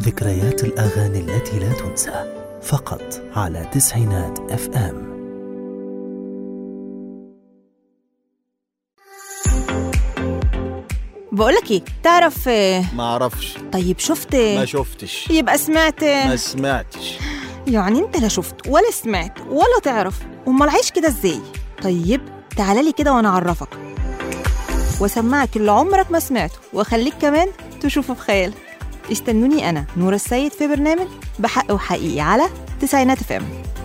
ذكريات الأغاني التي لا تنسى فقط على تسعينات اف ام بقولك ايه تعرف آه، ما اعرفش طيب شفت ما شفتش يبقى سمعت ما سمعتش يعني انت لا شفت ولا سمعت ولا تعرف امال عايش كده ازاي طيب تعالى لي كده وانا اعرفك واسمعك اللي عمرك ما سمعته واخليك كمان تشوفه في خيالك استنوني انا نور السيد في برنامج بحق وحقيقي على تسعينات فم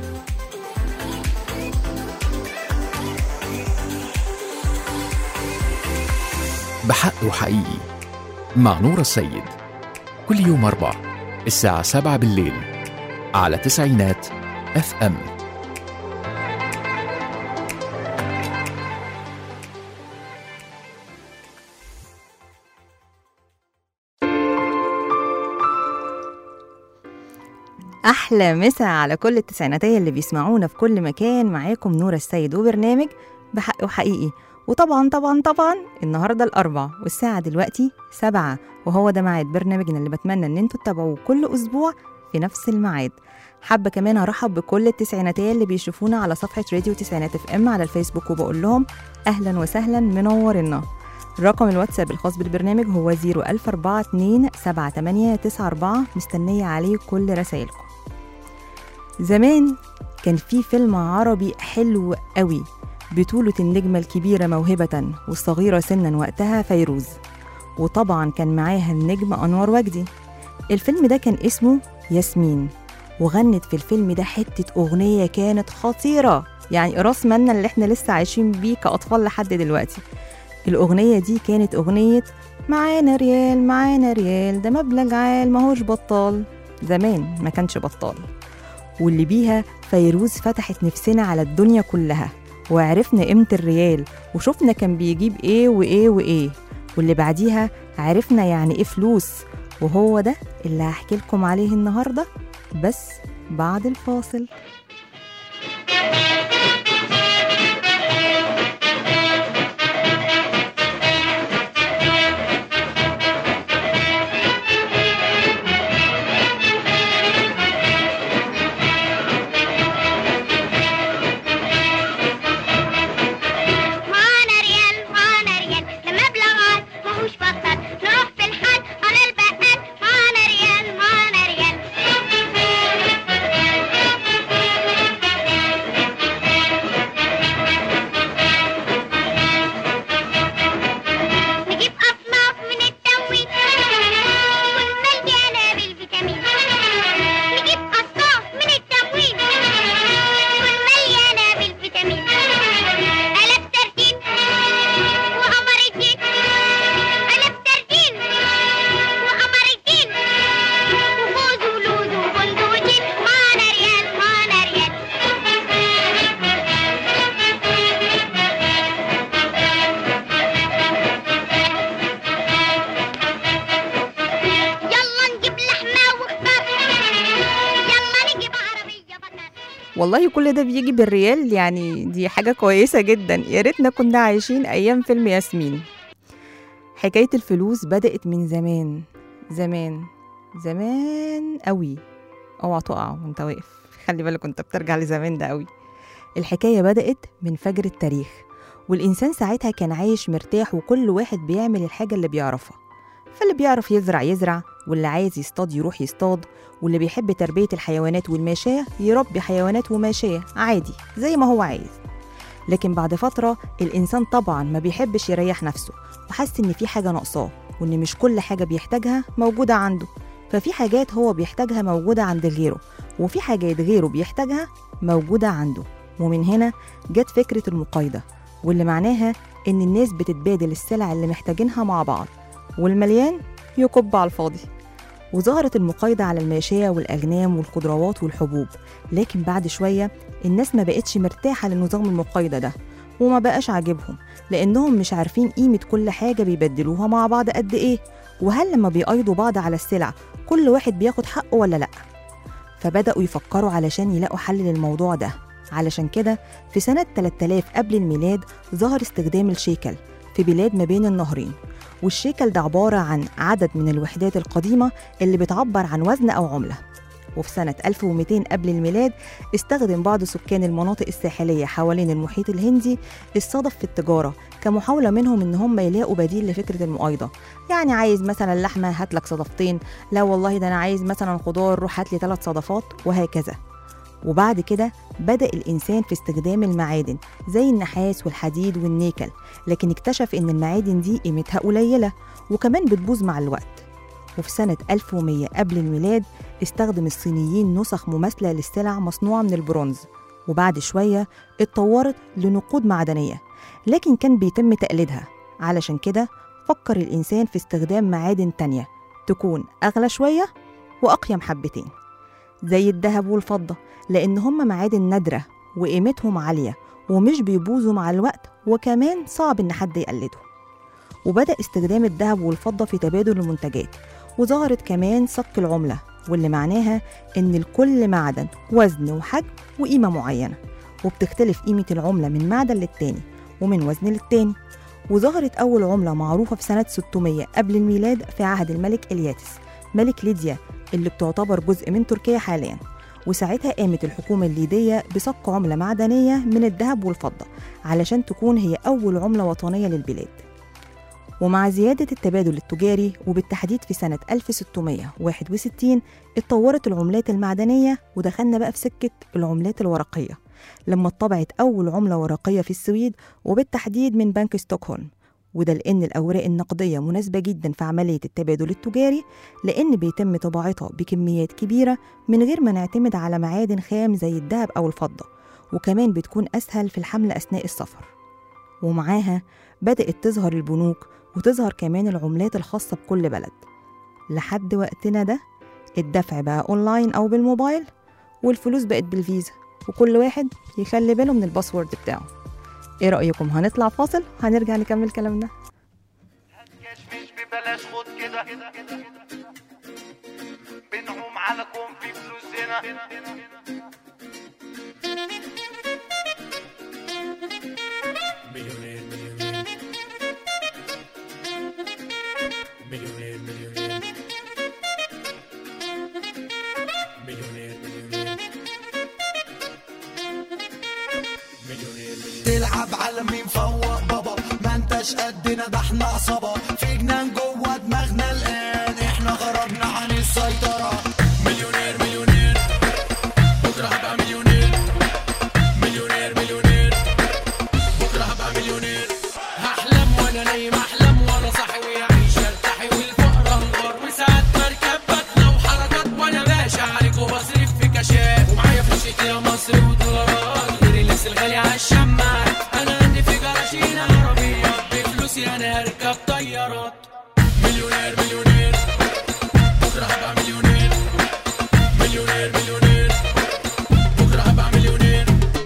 بحق وحقيقي مع نور السيد كل يوم أربع الساعة سبعة بالليل على تسعينات اف ام احلى مسا على كل التسعيناتيه اللي بيسمعونا في كل مكان معاكم نور السيد وبرنامج بحق وحقيقي وطبعا طبعا طبعا النهارده الاربع والساعه دلوقتي سبعة وهو ده ميعاد برنامجنا اللي بتمنى ان انتوا تتابعوه كل اسبوع في نفس الميعاد حابه كمان ارحب بكل التسعيناتيه اللي بيشوفونا على صفحه راديو تسعينات اف ام على الفيسبوك وبقول لهم اهلا وسهلا منورنا رقم الواتساب الخاص بالبرنامج هو 01042 مستنية عليه كل رسائلكم زمان كان في فيلم عربي حلو قوي بطولة النجمة الكبيرة موهبة والصغيرة سنا وقتها فيروز وطبعا كان معاها النجم أنور وجدي الفيلم ده كان اسمه ياسمين وغنت في الفيلم ده حتة أغنية كانت خطيرة يعني راس مالنا اللي احنا لسه عايشين بيه كأطفال لحد دلوقتي الأغنية دي كانت أغنية معانا ريال معانا ريال ده مبلغ عال ماهوش بطال زمان ما كانش بطال واللي بيها فيروز فتحت نفسنا على الدنيا كلها وعرفنا قيمة الريال وشفنا كان بيجيب ايه وايه وايه واللي بعديها عرفنا يعني ايه فلوس وهو ده اللي هحكي لكم عليه النهاردة بس بعد الفاصل معانا ريال معانا ريال ده مبلغ عاد ماهوش بطل نروح في الحال على البقال معانا ريال معانا ريال نجيب أصناف من التموين والمليانة بالفيتامين نجيب أصناف من التموين والمليانة بالفيتامين ألف ترتين وقمر الدين ألف ترتين وقمر الدين وفوز ولوز وبندوجين معانا ريال معانا ريال يلا نجيب لحمة وخضار يلا نجيب عربية بطل والله كل ده بيجي بالريال يعني دي حاجة كويسة جدا يا ريتنا كنا عايشين أيام فيلم ياسمين حكاية الفلوس بدأت من زمان زمان زمان قوي اوعى تقع وانت واقف خلي بالك وانت بترجع لزمان ده قوي الحكاية بدأت من فجر التاريخ والإنسان ساعتها كان عايش مرتاح وكل واحد بيعمل الحاجة اللي بيعرفها فاللي بيعرف يزرع يزرع واللي عايز يصطاد يروح يصطاد واللي بيحب تربية الحيوانات والماشية يربي حيوانات وماشية عادي زي ما هو عايز لكن بعد فترة الإنسان طبعا ما بيحبش يريح نفسه وحس إن في حاجة ناقصاه وإن مش كل حاجة بيحتاجها موجودة عنده ففي حاجات هو بيحتاجها موجودة عند غيره وفي حاجات غيره بيحتاجها موجودة عنده ومن هنا جت فكرة المقايضة واللي معناها إن الناس بتتبادل السلع اللي محتاجينها مع بعض والمليان يكب على الفاضي وظهرت المقايضة على الماشية والأغنام والخضروات والحبوب لكن بعد شوية الناس ما بقتش مرتاحة لنظام المقايضة ده وما بقاش عاجبهم لأنهم مش عارفين قيمة كل حاجة بيبدلوها مع بعض قد إيه وهل لما بيقايضوا بعض على السلع كل واحد بياخد حقه ولا لأ فبدأوا يفكروا علشان يلاقوا حل للموضوع ده علشان كده في سنة 3000 قبل الميلاد ظهر استخدام الشيكل في بلاد ما بين النهرين والشيكل ده عبارة عن عدد من الوحدات القديمة اللي بتعبر عن وزن أو عملة وفي سنة 1200 قبل الميلاد استخدم بعض سكان المناطق الساحلية حوالين المحيط الهندي الصدف في التجارة كمحاولة منهم إن هم يلاقوا بديل لفكرة المؤايضة يعني عايز مثلا لحمة هات لك صدفتين لا والله ده أنا عايز مثلا خضار روح هات لي ثلاث صدفات وهكذا وبعد كده بدأ الإنسان في استخدام المعادن زي النحاس والحديد والنيكل لكن اكتشف إن المعادن دي قيمتها قليلة وكمان بتبوظ مع الوقت وفي سنة 1100 قبل الميلاد استخدم الصينيين نسخ مماثلة للسلع مصنوعة من البرونز وبعد شوية اتطورت لنقود معدنية لكن كان بيتم تقليدها علشان كده فكر الإنسان في استخدام معادن تانية تكون أغلى شوية وأقيم حبتين زي الذهب والفضة لأن هم معادن نادرة وقيمتهم عالية ومش بيبوظوا مع الوقت وكمان صعب إن حد يقلدهم وبدأ استخدام الذهب والفضة في تبادل المنتجات وظهرت كمان صك العملة واللي معناها إن لكل معدن وزن وحجم وقيمة معينة وبتختلف قيمة العملة من معدن للتاني ومن وزن للتاني وظهرت أول عملة معروفة في سنة 600 قبل الميلاد في عهد الملك إلياتس ملك ليديا اللي بتعتبر جزء من تركيا حاليا وساعتها قامت الحكومة الليدية بصك عملة معدنية من الذهب والفضة علشان تكون هي أول عملة وطنية للبلاد ومع زيادة التبادل التجاري وبالتحديد في سنة 1661 اتطورت العملات المعدنية ودخلنا بقى في سكة العملات الورقية لما اتطبعت أول عملة ورقية في السويد وبالتحديد من بنك ستوكهولم وده لأن الأوراق النقدية مناسبة جدا في عملية التبادل التجاري لأن بيتم طباعتها بكميات كبيرة من غير ما نعتمد على معادن خام زي الذهب أو الفضة وكمان بتكون أسهل في الحمل أثناء السفر ومعاها بدأت تظهر البنوك وتظهر كمان العملات الخاصة بكل بلد لحد وقتنا ده الدفع بقى أونلاين أو بالموبايل والفلوس بقت بالفيزا وكل واحد يخلي باله من الباسورد بتاعه ايه رأيكم هنطلع فاصل هنرجع نكمل كلامنا مش ببلاش خد كده بنعوم على كون في فلوس هنا تلعب على مين فوق بابا ما انتش قدنا ده احنا عصابة في جنان جوه دماغنا الآن احنا خرجنا عن السيطرة مليونير مليونير بكرة هبقى مليونير مليونير مليونير بكرة هبقى مليونير هحلم وانا نايم احلم وانا صاحي ويعيش ارتاحي والفقر انهار وساعات بركب بطلع وحركات وانا باشا عليك وبصرف في كاشات ومعايا فلوس كتير مصري ودولارات غير اللبس الغالي على الشماعات انا عندي في جراشين عربيات بفلوسي انا هركب طيارات مليونير مليونير بكره هبقى مليونير مليونير مليونير بكره هبقى مليونير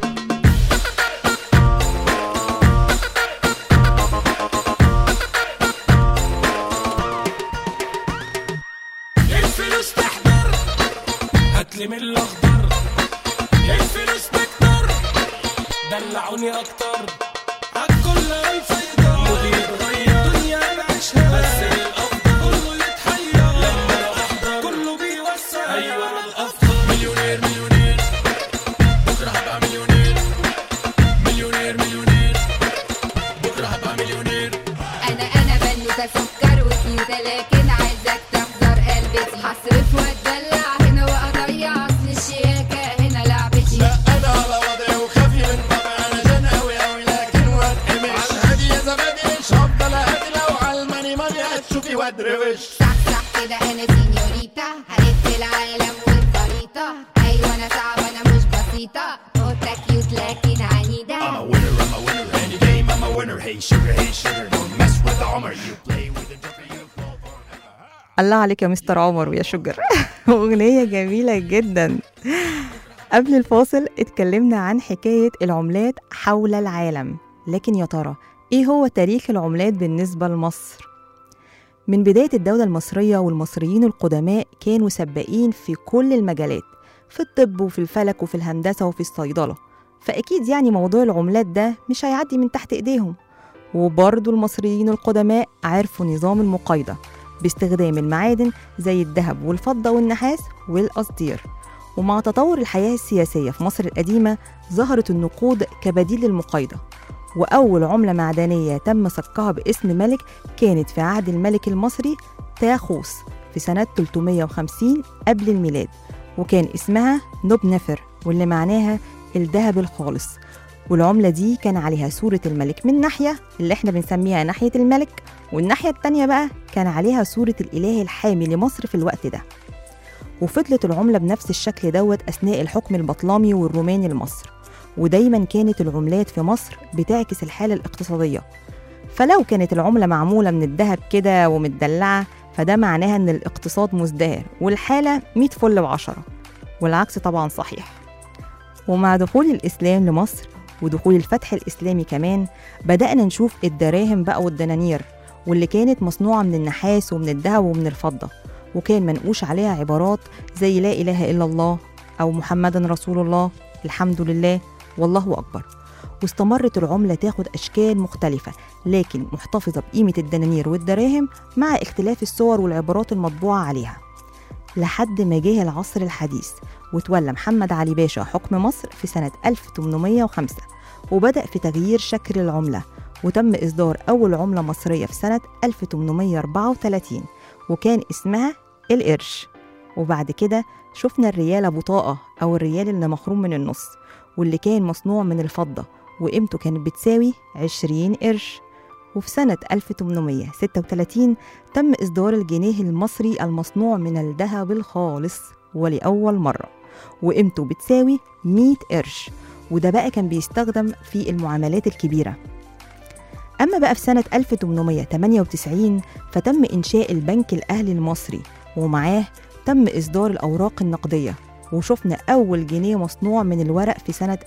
الفلوس تحضر هاتلي من الاخضر الفلوس تكتر دلعوني اكتر عالكل الفيضة مودي يتغير دنيا نعيشها بس الافضل كله يتحير لما انا احضر كله بيوسع ايوه انا الافضل مليونير مليونير بكره هبقى مليونير مليونير مليونير بكره هبقى مليونير انا انا بنوتة سكر وكيوتة لكن عايزك تحضر قلبتي هصرف واتدلع هنا واضيع اصل الشياكة هنا لعبتي لا انا على وضعي وخافي من طبعي انا جن اوي اوي لكن واتقمش على الهادي يا زبادي مش هفضل اهدي لو على الماني ماني هتشوفي وادروش صح صح كده انا سينيوريتا هلف العالم والخريطة ايوه انا صعبة انا مش بسيطة قطة كيوت لكن عنيدة I'm a winner, I'm a winner, any game I'm a winner. Hey sugar, hey sugar, don't mess with the Hummer. You play with the joker, you fall for الله عليك يا مستر عمر ويا شجر أغنية جميلة جدا قبل الفاصل اتكلمنا عن حكاية العملات حول العالم لكن يا ترى ايه هو تاريخ العملات بالنسبة لمصر؟ من بداية الدولة المصرية والمصريين القدماء كانوا سباقين في كل المجالات في الطب وفي الفلك وفي الهندسة وفي الصيدلة فأكيد يعني موضوع العملات ده مش هيعدي من تحت إيديهم وبرضو المصريين القدماء عرفوا نظام المقايضة باستخدام المعادن زي الذهب والفضة والنحاس والقصدير ومع تطور الحياة السياسية في مصر القديمة ظهرت النقود كبديل للمقايضة وأول عملة معدنية تم صكها باسم ملك كانت في عهد الملك المصري تاخوس في سنة 350 قبل الميلاد وكان اسمها نوب نفر واللي معناها الذهب الخالص والعملة دي كان عليها صورة الملك من ناحية اللي احنا بنسميها ناحية الملك والناحية التانية بقى كان عليها صورة الإله الحامي لمصر في الوقت ده وفضلت العملة بنفس الشكل دوت أثناء الحكم البطلمي والروماني لمصر ودايما كانت العملات في مصر بتعكس الحالة الاقتصادية فلو كانت العملة معمولة من الذهب كده ومتدلعة فده معناها إن الاقتصاد مزدهر والحالة 100 فل وعشرة والعكس طبعا صحيح ومع دخول الإسلام لمصر ودخول الفتح الإسلامي كمان بدأنا نشوف الدراهم بقى والدنانير واللي كانت مصنوعة من النحاس ومن الذهب ومن الفضة وكان منقوش عليها عبارات زي لا إله إلا الله أو محمد رسول الله الحمد لله والله أكبر واستمرت العملة تاخد أشكال مختلفة لكن محتفظة بقيمة الدنانير والدراهم مع اختلاف الصور والعبارات المطبوعة عليها لحد ما جه العصر الحديث وتولى محمد علي باشا حكم مصر في سنة 1805 وبدأ في تغيير شكل العملة وتم إصدار أول عملة مصرية في سنة 1834 وكان اسمها القرش وبعد كده شفنا الريال أبو طاقة أو الريال اللي مخروم من النص واللي كان مصنوع من الفضة وقيمته كانت بتساوي 20 قرش وفي سنة 1836 تم إصدار الجنيه المصري المصنوع من الذهب الخالص ولأول مرة وقيمته بتساوي 100 قرش وده بقى كان بيستخدم في المعاملات الكبيرة أما بقى في سنة 1898 فتم إنشاء البنك الأهلي المصري ومعاه تم إصدار الأوراق النقدية وشفنا أول جنيه مصنوع من الورق في سنة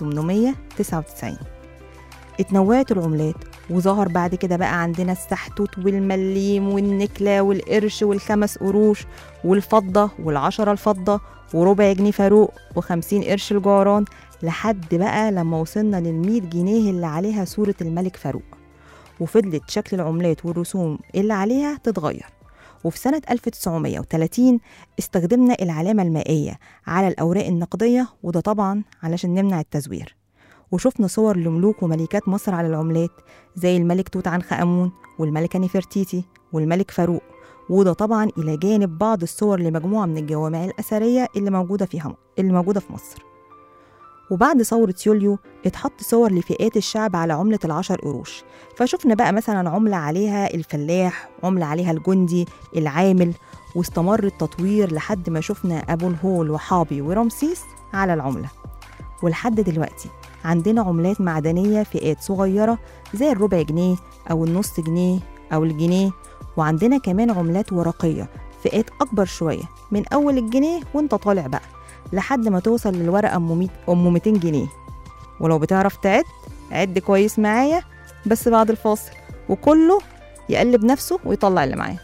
1899 اتنوعت العملات وظهر بعد كده بقى عندنا السحتوت والمليم والنكلة والقرش والخمس قروش والفضة والعشرة الفضة وربع جنيه فاروق وخمسين قرش الجعران لحد بقى لما وصلنا للمية جنيه اللي عليها صورة الملك فاروق وفضلت شكل العملات والرسوم اللي عليها تتغير وفي سنة 1930 استخدمنا العلامة المائية على الأوراق النقدية وده طبعا علشان نمنع التزوير وشفنا صور لملوك وملكات مصر على العملات زي الملك توت عنخ آمون والملكة نفرتيتي والملك فاروق وده طبعا إلى جانب بعض الصور لمجموعة من الجوامع الأثرية اللي موجودة فيها اللي موجودة في مصر وبعد ثورة يوليو اتحط صور لفئات الشعب على عملة العشر قروش فشفنا بقى مثلا عملة عليها الفلاح عملة عليها الجندي العامل واستمر التطوير لحد ما شفنا أبو الهول وحابي ورمسيس على العملة ولحد دلوقتي عندنا عملات معدنية فئات صغيرة زي الربع جنيه أو النص جنيه أو الجنيه وعندنا كمان عملات ورقية فئات أكبر شوية من أول الجنيه وانت طالع بقى لحد ما توصل للورقة أم 100 أم 200 جنيه ولو بتعرف تعد عد كويس معايا بس بعد الفاصل وكله يقلب نفسه ويطلع اللي معاه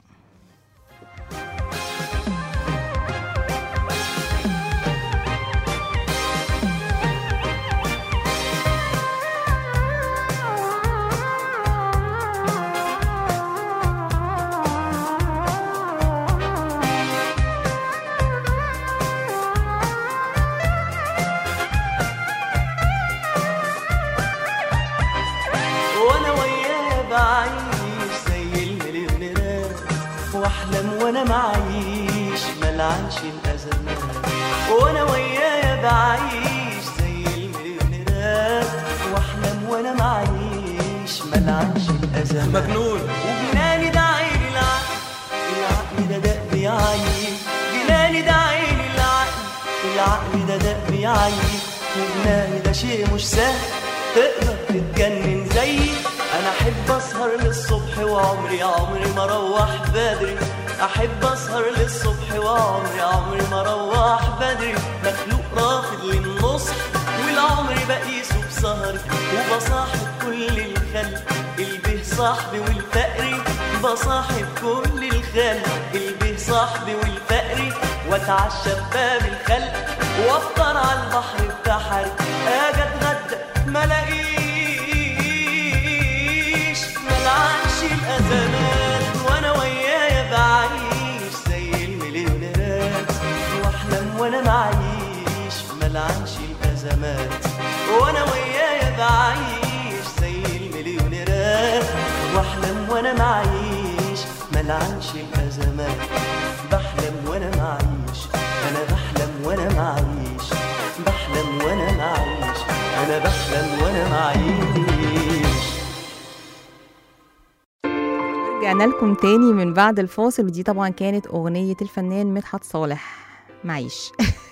وانا وياه بعيش زي المليونيرات واحلم وانا معيش ملعنش الازمات وانا وياه بعيش زي المليونيرات واحلم وانا معيش ملعنش الازمات مجنون وجناني ده عين العقل العقل ده دق بيعيي جناني ده عين العقل العقل ده دق بيعيي وجناني ده شيء مش سهل تقدر تتجنن زيي انا احب اسهر للصبح وعمري عمري ما اروح بدري احب اسهر للصبح وعمري عمري ما اروح بدري مخلوق رافض للنصح والعمر بقيسه بسهري وبصاحب كل الخلق البه صاحبي والفقري بصاحب كل الخلق البه صاحبي والفقري واتعشى بباب الخلق وافطر على البحر بتاعها اجي اتغدى ما الاقيش ملعنش الأزمات وأنا ويايا بعيش زي المليونيرات وأحلم وأنا معيش ملعنش الأزمات وأنا ويايا بعيش زي المليونيرات وأحلم وأنا معيش ملعنش الأزمات بحلم وأنا معيش أنا بحلم وأنا معيش بحلم وأنا معيش أنا بحلم وأنا معيش رجعنا لكم تاني من بعد الفاصل ودي طبعا كانت أغنية الفنان مدحت صالح معيش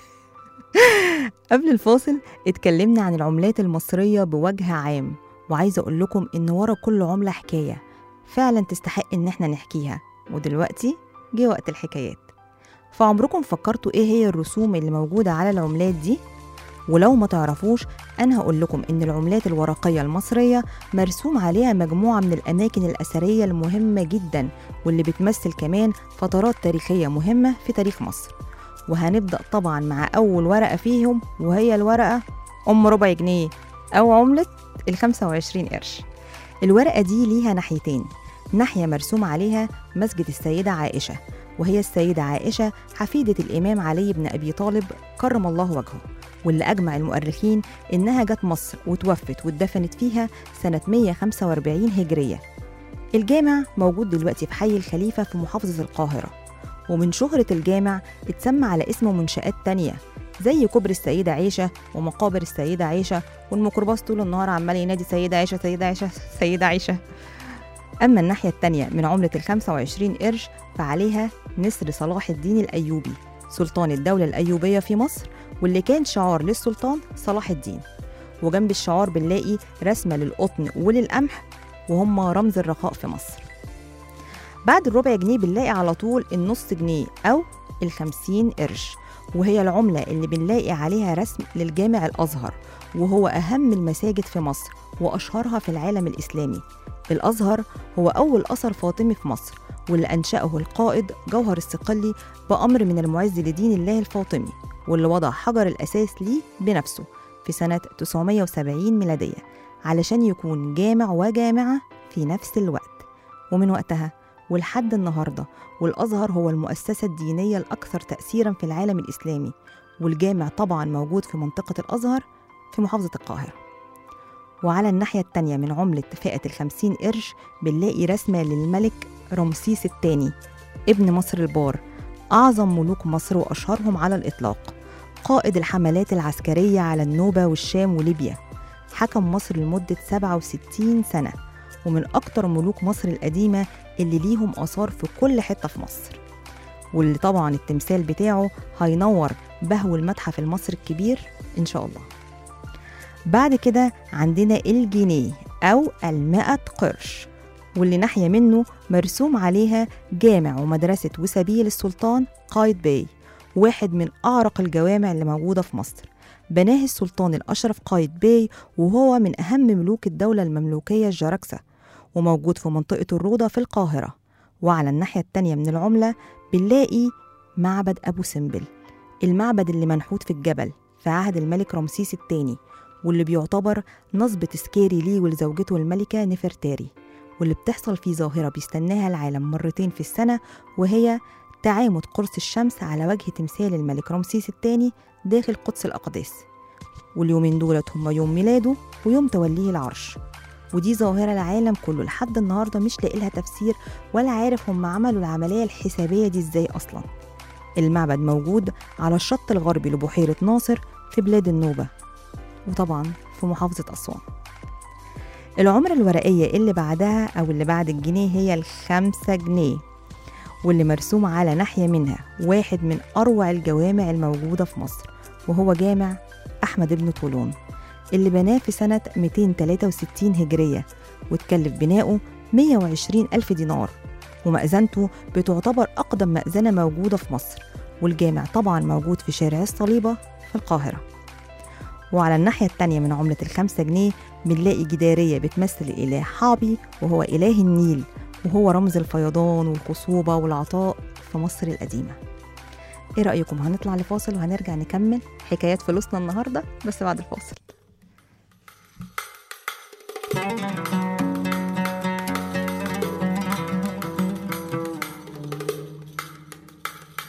قبل الفاصل اتكلمنا عن العملات المصرية بوجه عام وعايزة أقول لكم إن ورا كل عملة حكاية فعلا تستحق إن احنا نحكيها ودلوقتي جه وقت الحكايات فعمركم فكرتوا إيه هي الرسوم اللي موجودة على العملات دي؟ ولو ما تعرفوش أنا هقول لكم إن العملات الورقية المصرية مرسوم عليها مجموعة من الأماكن الأثرية المهمة جدا واللي بتمثل كمان فترات تاريخية مهمة في تاريخ مصر وهنبدأ طبعا مع أول ورقة فيهم وهي الورقة أم ربع جنيه أو عملة ال 25 قرش الورقة دي ليها ناحيتين ناحية مرسوم عليها مسجد السيدة عائشة وهي السيدة عائشة حفيدة الإمام علي بن أبي طالب كرم الله وجهه واللي أجمع المؤرخين إنها جت مصر وتوفت واتدفنت فيها سنة 145 هجرية الجامع موجود دلوقتي في حي الخليفة في محافظة القاهرة ومن شهرة الجامع اتسمى على اسمه منشآت تانية زي كوبري السيدة عيشة ومقابر السيدة عيشة والميكروباص طول النهار عمال ينادي سيدة عيشة سيدة عيشة سيدة عيشة أما الناحية التانية من عملة ال 25 قرش فعليها نسر صلاح الدين الأيوبي سلطان الدولة الأيوبية في مصر واللي كان شعار للسلطان صلاح الدين وجنب الشعار بنلاقي رسمة للقطن وللقمح وهم رمز الرخاء في مصر بعد الربع جنيه بنلاقي على طول النص جنيه أو الخمسين قرش وهي العملة اللي بنلاقي عليها رسم للجامع الأزهر وهو أهم المساجد في مصر وأشهرها في العالم الإسلامي الأزهر هو أول أثر فاطمي في مصر واللي أنشأه القائد جوهر الصقلي بأمر من المعز لدين الله الفاطمي واللي وضع حجر الأساس ليه بنفسه في سنة 970 ميلادية علشان يكون جامع وجامعة في نفس الوقت ومن وقتها ولحد النهاردة والأزهر هو المؤسسة الدينية الأكثر تأثيرا في العالم الإسلامي والجامع طبعا موجود في منطقة الأزهر في محافظة القاهرة وعلى الناحية التانية من عملة فئة الخمسين قرش بنلاقي رسمة للملك رمسيس الثاني ابن مصر البار أعظم ملوك مصر وأشهرهم على الإطلاق قائد الحملات العسكرية على النوبة والشام وليبيا حكم مصر لمدة 67 سنة ومن أكتر ملوك مصر القديمة اللي ليهم آثار في كل حتة في مصر واللي طبعا التمثال بتاعه هينور بهو المتحف المصري الكبير إن شاء الله بعد كده عندنا الجنيه أو المائة قرش واللي ناحية منه مرسوم عليها جامع ومدرسة وسبيل السلطان قايد باي واحد من أعرق الجوامع اللي موجودة في مصر بناه السلطان الأشرف قايد باي وهو من أهم ملوك الدولة المملوكية الجركسة وموجود في منطقة الروضة في القاهرة وعلى الناحية التانية من العملة بنلاقي معبد أبو سمبل المعبد اللي منحوت في الجبل في عهد الملك رمسيس الثاني واللي بيعتبر نصب تذكاري ليه ولزوجته الملكة نفرتاري واللي بتحصل فيه ظاهرة بيستناها العالم مرتين في السنة وهي تعامد قرص الشمس على وجه تمثال الملك رمسيس الثاني داخل قدس الأقداس واليومين دولت هما يوم ميلاده ويوم توليه العرش ودي ظاهرة العالم كله لحد النهاردة مش لاقي لها تفسير ولا عارف هم عملوا العملية الحسابية دي ازاي أصلا المعبد موجود على الشط الغربي لبحيرة ناصر في بلاد النوبة وطبعا في محافظة أسوان العملة الورقية اللي بعدها أو اللي بعد الجنيه هي الخمسة جنيه واللي مرسوم على ناحية منها واحد من أروع الجوامع الموجودة في مصر وهو جامع أحمد بن طولون اللي بناه في سنة 263 هجرية وتكلف بناؤه 120 ألف دينار ومأذنته بتعتبر أقدم مأذنة موجودة في مصر والجامع طبعا موجود في شارع الصليبة في القاهرة وعلى الناحية التانية من عملة الخمسة جنيه بنلاقي جدارية بتمثل الإله حابي وهو إله النيل وهو رمز الفيضان والخصوبة والعطاء في مصر القديمة إيه رأيكم هنطلع لفاصل وهنرجع نكمل حكايات فلوسنا النهاردة بس بعد الفاصل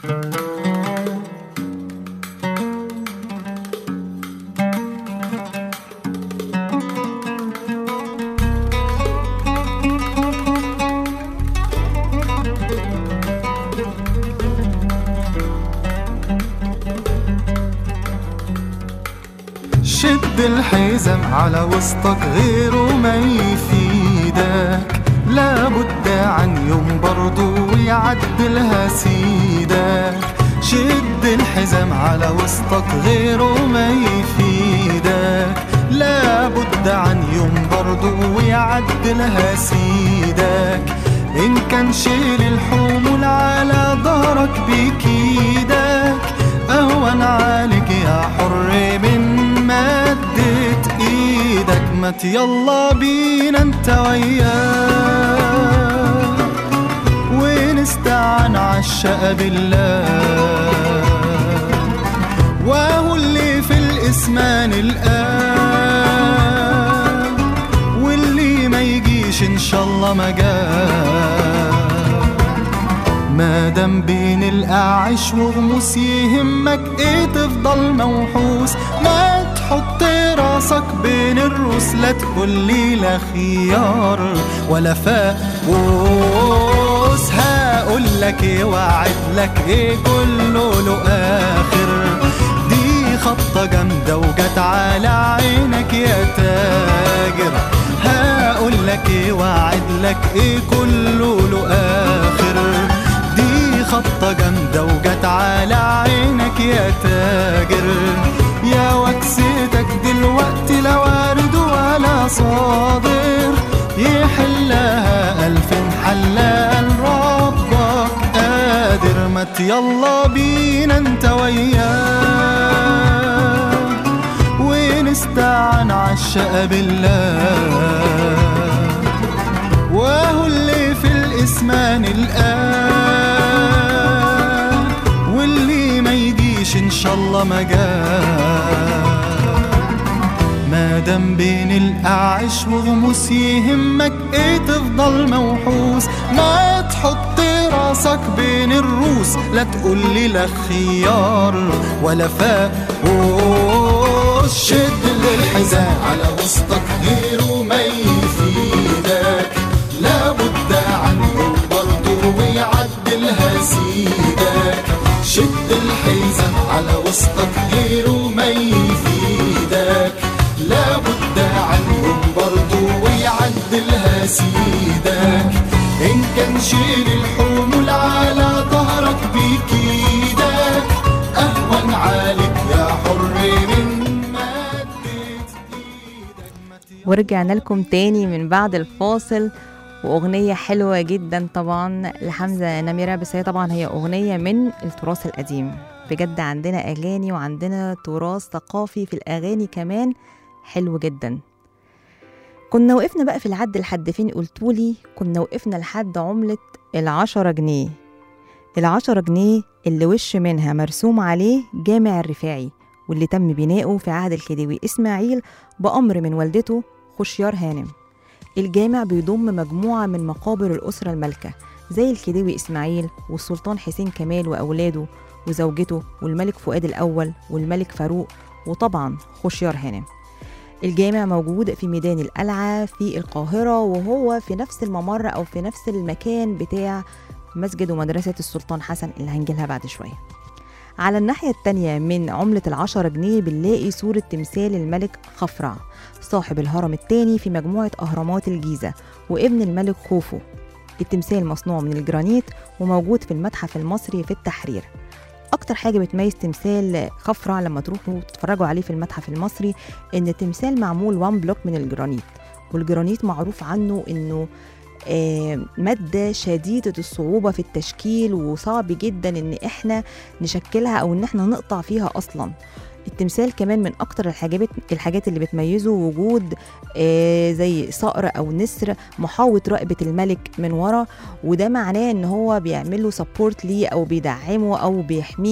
شد الحزام على وسطك غيره ما يفيدك لابد عن يوم برضو ويعدلها سيدك شد الحزام على وسطك غيره ما يفيدك لابد عن يوم برضو ويعدلها سيدك إن كان شيل الحمول على ظهرك بكيدك أهون عليك يا حر من مدت إيدك مت يلا بينا انت وياه ونستعن عالشقى بالله وهو اللي في الاسمان الآن واللي ما يجيش ان شاء الله ما جاه ما دام بين الأعش وغموس يهمك ايه تفضل موحوس ما تحط راسك بين الروس لا تقول لي لا خيار ولا فاقوس هقول لك ايه واعد لك ايه كله له اخر دي خطة جامدة وجت على عينك يا تاجر هقول لك ايه واعد لك ايه كله له اخر دي خطة جامدة وجت على عينك يا تاجر يا وكستك دلوقتي لا وارد ولا صادر يحلها ألف حلال ربك قادر مت يلا بينا انت وياه ونستعن عالشقى بالله وهو اللي في الاسمان الآن واللي ما يجيش ان شاء الله ما جاه ما دام بين الاعش وغموس يهمك ايه تفضل موحوس ما تحط راسك بين الروس لا تقول لي لا خيار ولا فاقوس شد الحزام على وسطك غيره ما يفيدك لابد عنه برضه ويعدلها سيدك شد الحزام على وسطك غيره ما يفيدك لابد عنهم برضو ويعدلها سيدك إن كان شيل الحمول على ظهرك بكيدك أهون عليك يا حر من مدت ورجعنا لكم تاني من بعد الفاصل وأغنية حلوة جدا طبعا لحمزة نميرة بس هي طبعا هي أغنية من التراث القديم بجد عندنا أغاني وعندنا تراث ثقافي في الأغاني كمان حلو جدا كنا وقفنا بقى في العد لحد فين قلتولي كنا وقفنا لحد عملة العشرة جنيه العشرة جنيه اللي وش منها مرسوم عليه جامع الرفاعي واللي تم بناؤه في عهد الخديوي إسماعيل بأمر من والدته خشيار هانم الجامع بيضم مجموعة من مقابر الأسرة المالكة زي الخديوي إسماعيل والسلطان حسين كمال وأولاده وزوجته والملك فؤاد الأول والملك فاروق وطبعا خشيار هانم الجامع موجود في ميدان القلعة في القاهرة وهو في نفس الممر أو في نفس المكان بتاع مسجد ومدرسة السلطان حسن اللي هنجيلها بعد شوية على الناحية التانية من عملة العشرة جنيه بنلاقي صورة تمثال الملك خفرع صاحب الهرم التاني في مجموعة أهرامات الجيزة وابن الملك خوفو التمثال مصنوع من الجرانيت وموجود في المتحف المصري في التحرير أكتر حاجة بتميز تمثال خفرع لما تروحوا تتفرجوا عليه في المتحف المصري إن التمثال معمول وان بلوك من الجرانيت والجرانيت معروف عنه إنه آه، مادة شديدة الصعوبة في التشكيل وصعب جدا إن إحنا نشكلها أو إن إحنا نقطع فيها أصلا التمثال كمان من أكتر الحاجات الحاجات اللي بتميزه وجود آه، زي صقر أو نسر محاوط رقبة الملك من ورا وده معناه إن هو بيعمله سبورت ليه أو بيدعمه أو بيحميه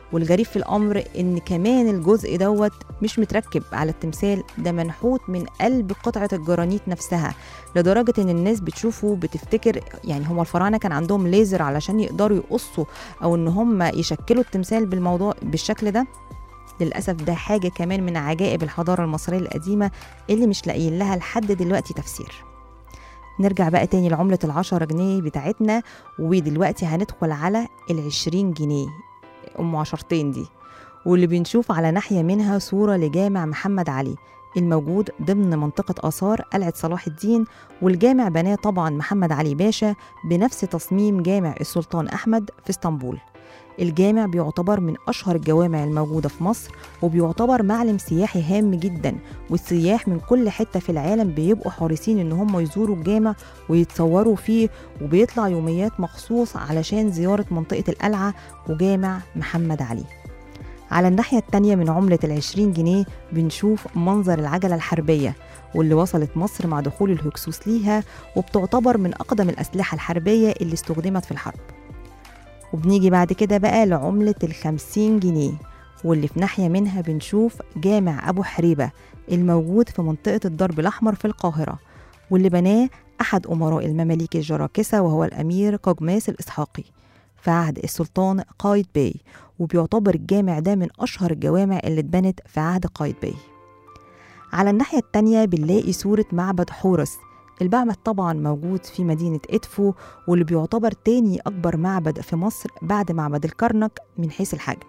والغريب في الأمر إن كمان الجزء دوت مش متركب على التمثال ده منحوت من قلب قطعة الجرانيت نفسها لدرجة إن الناس بتشوفه بتفتكر يعني هما الفراعنة كان عندهم ليزر علشان يقدروا يقصوا أو إن هم يشكلوا التمثال بالموضوع بالشكل ده للأسف ده حاجة كمان من عجائب الحضارة المصرية القديمة اللي مش لاقيين لها لحد دلوقتي تفسير نرجع بقى تاني لعملة العشرة جنيه بتاعتنا ودلوقتي هندخل على العشرين جنيه أم عشرتين دي واللي بنشوف على ناحية منها صورة لجامع محمد علي الموجود ضمن منطقة آثار قلعة صلاح الدين والجامع بناه طبعا محمد علي باشا بنفس تصميم جامع السلطان أحمد في اسطنبول الجامع بيعتبر من أشهر الجوامع الموجودة في مصر وبيعتبر معلم سياحي هام جدا والسياح من كل حتة في العالم بيبقوا حريصين إن هم يزوروا الجامع ويتصوروا فيه وبيطلع يوميات مخصوص علشان زيارة منطقة القلعة وجامع محمد علي على الناحية التانية من عملة العشرين جنيه بنشوف منظر العجلة الحربية واللي وصلت مصر مع دخول الهكسوس ليها وبتعتبر من أقدم الأسلحة الحربية اللي استخدمت في الحرب وبنيجي بعد كده بقى لعملة الخمسين جنيه واللي في ناحية منها بنشوف جامع أبو حريبة الموجود في منطقة الضرب الأحمر في القاهرة واللي بناه أحد أمراء المماليك الجراكسة وهو الأمير قجماس الإسحاقي في عهد السلطان قايد باي وبيعتبر الجامع ده من أشهر الجوامع اللي اتبنت في عهد قايد باي على الناحية التانية بنلاقي صورة معبد حورس المعبد طبعا موجود في مدينة إدفو واللي بيعتبر تاني أكبر معبد في مصر بعد معبد الكرنك من حيث الحجم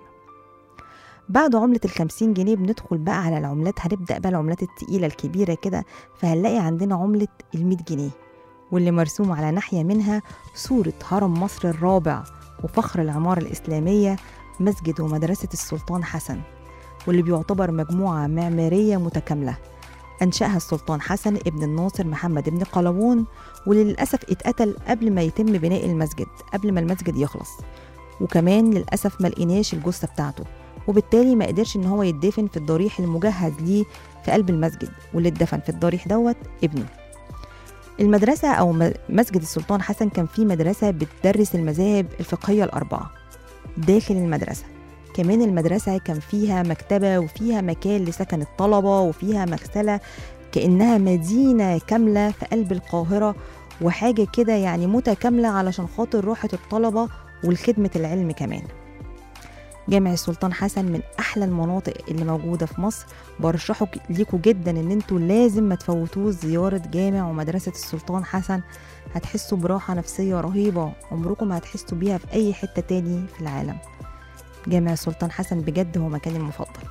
بعد عملة الخمسين جنيه بندخل بقى على العملات هنبدأ بقى العملات التقيلة الكبيرة كده فهنلاقي عندنا عملة المية جنيه واللي مرسوم على ناحية منها صورة هرم مصر الرابع وفخر العمارة الإسلامية مسجد ومدرسة السلطان حسن واللي بيعتبر مجموعة معمارية متكاملة أنشأها السلطان حسن ابن الناصر محمد ابن قلاوون واللي للأسف اتقتل قبل ما يتم بناء المسجد قبل ما المسجد يخلص وكمان للأسف ما لقيناش الجثة بتاعته وبالتالي ما قدرش ان هو يدفن في الضريح المجهز ليه في قلب المسجد واللي اتدفن في الضريح دوت ابنه المدرسة أو م- مسجد السلطان حسن كان فيه مدرسة بتدرس المذاهب الفقهية الأربعة داخل المدرسة كمان المدرسة كان فيها مكتبة وفيها مكان لسكن الطلبة وفيها مغسلة كأنها مدينة كاملة في قلب القاهرة وحاجة كده يعني متكاملة علشان خاطر راحة الطلبة والخدمة العلم كمان جامع السلطان حسن من احلى المناطق اللي موجوده في مصر برشحه ك- ليكوا جدا ان انتوا لازم ما تفوتوش زياره جامع ومدرسه السلطان حسن هتحسوا براحه نفسيه رهيبه عمركم ما هتحسوا بيها في اي حته تاني في العالم جامع السلطان حسن بجد هو مكاني المفضل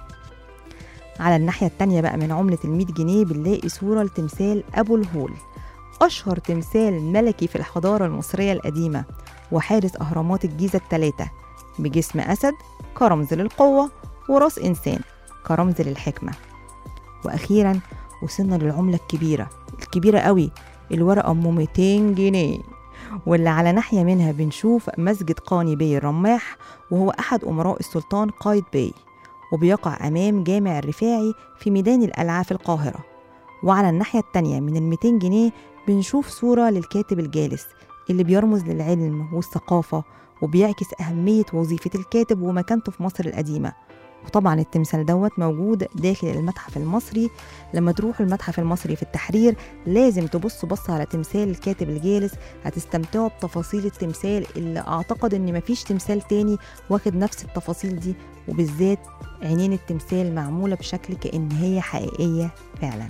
على الناحية التانية بقى من عملة المية جنيه بنلاقي صورة لتمثال أبو الهول أشهر تمثال ملكي في الحضارة المصرية القديمة وحارس أهرامات الجيزة الثلاثة بجسم أسد كرمز للقوة وراس إنسان كرمز للحكمة وأخيرا وصلنا للعملة الكبيرة الكبيرة قوي الورقة أم 200 جنيه واللي على ناحية منها بنشوف مسجد قاني بي الرماح وهو أحد أمراء السلطان قايد بي وبيقع أمام جامع الرفاعي في ميدان القلعة في القاهرة وعلى الناحية التانية من الميتين جنيه بنشوف صورة للكاتب الجالس اللي بيرمز للعلم والثقافة وبيعكس أهمية وظيفة الكاتب ومكانته في مصر القديمة وطبعا التمثال دوت موجود داخل المتحف المصري لما تروحوا المتحف المصري في التحرير لازم تبصوا بص على تمثال الكاتب الجالس هتستمتعوا بتفاصيل التمثال اللي اعتقد ان مفيش تمثال تاني واخد نفس التفاصيل دي وبالذات عينين التمثال معمولة بشكل كأن هي حقيقية فعلا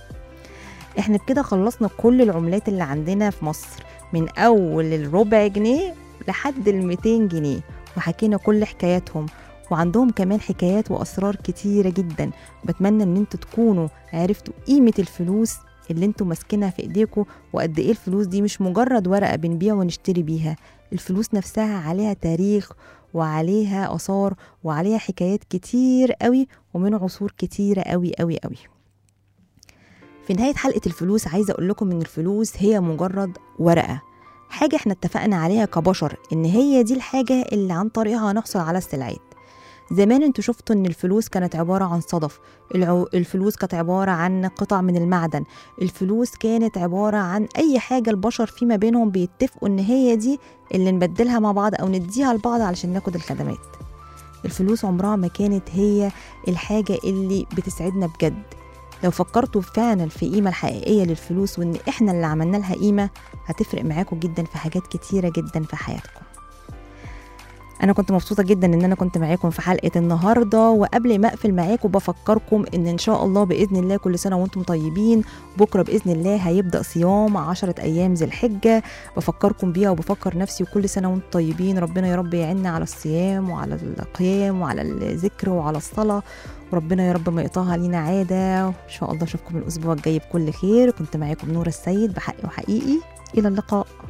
احنا بكده خلصنا كل العملات اللي عندنا في مصر من اول الربع جنيه لحد ال 200 جنيه وحكينا كل حكاياتهم وعندهم كمان حكايات واسرار كتيره جدا بتمنى ان انتوا تكونوا عرفتوا قيمه الفلوس اللي انتوا ماسكينها في ايديكم وقد ايه الفلوس دي مش مجرد ورقه بنبيع ونشتري بيها الفلوس نفسها عليها تاريخ وعليها اثار وعليها حكايات كتير قوي ومن عصور كتيره قوي قوي قوي في نهايه حلقه الفلوس عايزه اقول لكم ان الفلوس هي مجرد ورقه حاجه احنا اتفقنا عليها كبشر ان هي دي الحاجه اللي عن طريقها هنحصل على السلعات زمان انتوا شفتوا ان الفلوس كانت عبارة عن صدف العو... الفلوس كانت عبارة عن قطع من المعدن الفلوس كانت عبارة عن اي حاجة البشر فيما بينهم بيتفقوا ان هي دي اللي نبدلها مع بعض او نديها لبعض علشان ناخد الخدمات الفلوس عمرها ما كانت هي الحاجة اللي بتسعدنا بجد لو فكرتوا فعلا في القيمة الحقيقية للفلوس وإن إحنا اللي عملنا لها قيمة هتفرق معاكم جدا في حاجات كتيرة جدا في حياتكم أنا كنت مبسوطة جدا إن أنا كنت معاكم في حلقة النهاردة وقبل ما أقفل معاكم بفكركم إن إن شاء الله بإذن الله كل سنة وأنتم طيبين بكرة بإذن الله هيبدأ صيام عشرة أيام ذي الحجة بفكركم بيها وبفكر نفسي وكل سنة وأنتم طيبين ربنا يا رب يعيننا على الصيام وعلى القيام وعلى الذكر وعلى الصلاة وربنا يا رب ما يقطعها علينا عادة وإن شاء الله أشوفكم الأسبوع الجاي بكل خير كنت معاكم نورة السيد بحقي وحقيقي إلى اللقاء